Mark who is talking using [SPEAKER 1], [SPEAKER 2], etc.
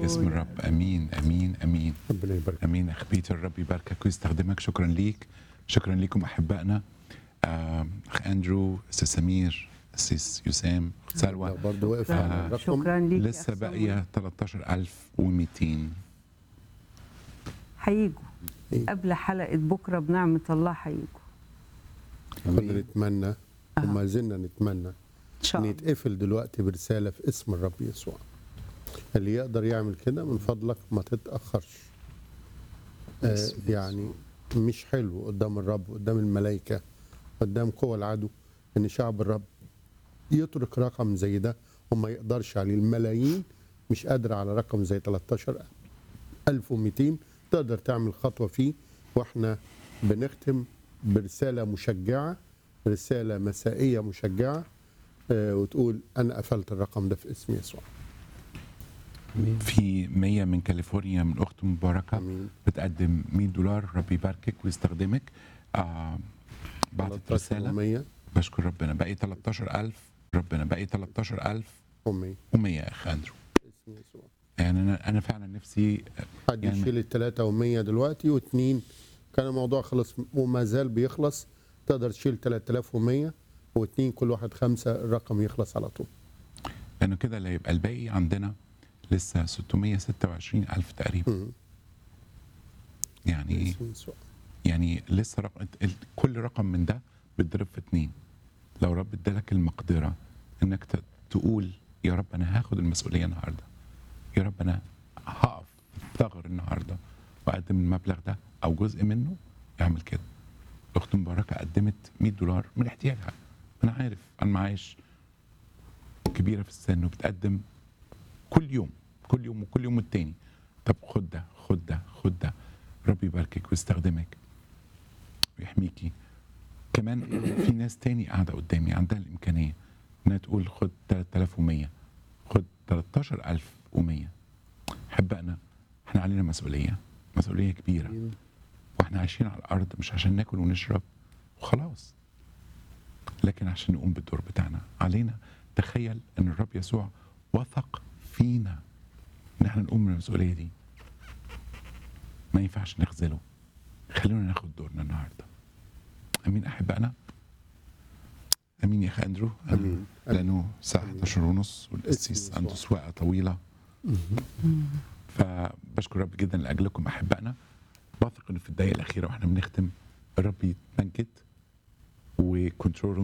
[SPEAKER 1] اسم الرب امين امين امين
[SPEAKER 2] ربنا يبارك
[SPEAKER 1] امين اخ بيتر الرب يباركك ويستخدمك شكرا ليك شكرا لكم احبائنا آه، اخ اندرو استاذ سمير استاذ يسام اخت سلوى
[SPEAKER 2] لو برضه واقف
[SPEAKER 1] آه،
[SPEAKER 2] على الرقم
[SPEAKER 3] شكرا ليك يا
[SPEAKER 1] لسه
[SPEAKER 3] أخ
[SPEAKER 1] باقيه 13200
[SPEAKER 3] هيجوا
[SPEAKER 2] إيه.
[SPEAKER 3] قبل حلقة بكرة بنعمة الله هيجوا
[SPEAKER 2] كنا نتمنى وما زلنا نتمنى
[SPEAKER 3] إن شاء
[SPEAKER 2] ان
[SPEAKER 3] الله
[SPEAKER 2] يتقفل دلوقتي برساله في اسم الرب يسوع اللي يقدر يعمل كده من فضلك ما تتاخرش آه
[SPEAKER 1] باسم
[SPEAKER 2] يعني مش حلو قدام الرب قدام الملائكه قدام قوى العدو ان شعب الرب يترك رقم زي ده وما يقدرش عليه الملايين مش قادره على رقم زي 13200 تقدر تعمل خطوه فيه واحنا بنختم برساله مشجعه رساله مسائيه مشجعه آه، وتقول انا قفلت الرقم ده في اسم يسوع
[SPEAKER 1] في 100 من كاليفورنيا من اخت مباركه
[SPEAKER 2] امين
[SPEAKER 1] بتقدم 100 دولار ربي يباركك ويستخدمك آه بعتت رساله
[SPEAKER 2] 100
[SPEAKER 1] بشكر ربنا باقي 13000 ربنا باقي 13000
[SPEAKER 2] 100
[SPEAKER 1] و100 يا اخ اندرو
[SPEAKER 2] اسم يسوع
[SPEAKER 1] يعني انا انا فعلا نفسي
[SPEAKER 2] حد
[SPEAKER 1] يعني-
[SPEAKER 2] يشيل الثلاثة ومية دلوقتي واثنين كان الموضوع خلص وما زال بيخلص تقدر تشيل 3100 واثنين كل واحد خمسة الرقم يخلص على طول
[SPEAKER 1] لانه كده اللي هيبقى الباقي عندنا لسه 626 الف تقريبا
[SPEAKER 2] مم.
[SPEAKER 1] يعني
[SPEAKER 2] اسم يسوع
[SPEAKER 1] يعني لسه رقم ال- كل رقم من ده بيتضرب في اتنين لو رب ادالك المقدره انك ت- تقول يا رب انا هاخد المسؤوليه النهارده يا رب انا هقف ثغر النهارده واقدم المبلغ ده او جزء منه اعمل كده اخت مباركه قدمت 100 دولار من احتياجها انا عارف انا معايش كبيره في السن وبتقدم كل يوم كل يوم وكل يوم التاني طب خد ده خد ده خد ده ربي يباركك ويستخدمك ويحميكي كمان في ناس تاني قاعده قدامي عندها الامكانيه انها تقول خد 3100 خد 13100 احبائنا احنا علينا مسؤوليه مسؤوليه كبيره واحنا عايشين على الارض مش عشان ناكل ونشرب وخلاص لكن عشان نقوم بالدور بتاعنا علينا تخيل ان الرب يسوع وثق فينا ان احنا نقوم من المسؤوليه دي ما ينفعش نخذله خلونا ناخد دورنا النهارده امين احبائنا امين يا اخ اندرو
[SPEAKER 2] آمين.
[SPEAKER 1] لانه الساعه 11 ونص والقسيس
[SPEAKER 2] يسوع.
[SPEAKER 1] عنده سواقه طويله فبشكر رب جدا لاجلكم احبائنا واثق انه في الدقائق الاخيره واحنا بنختم الرب يتمجد وكنترول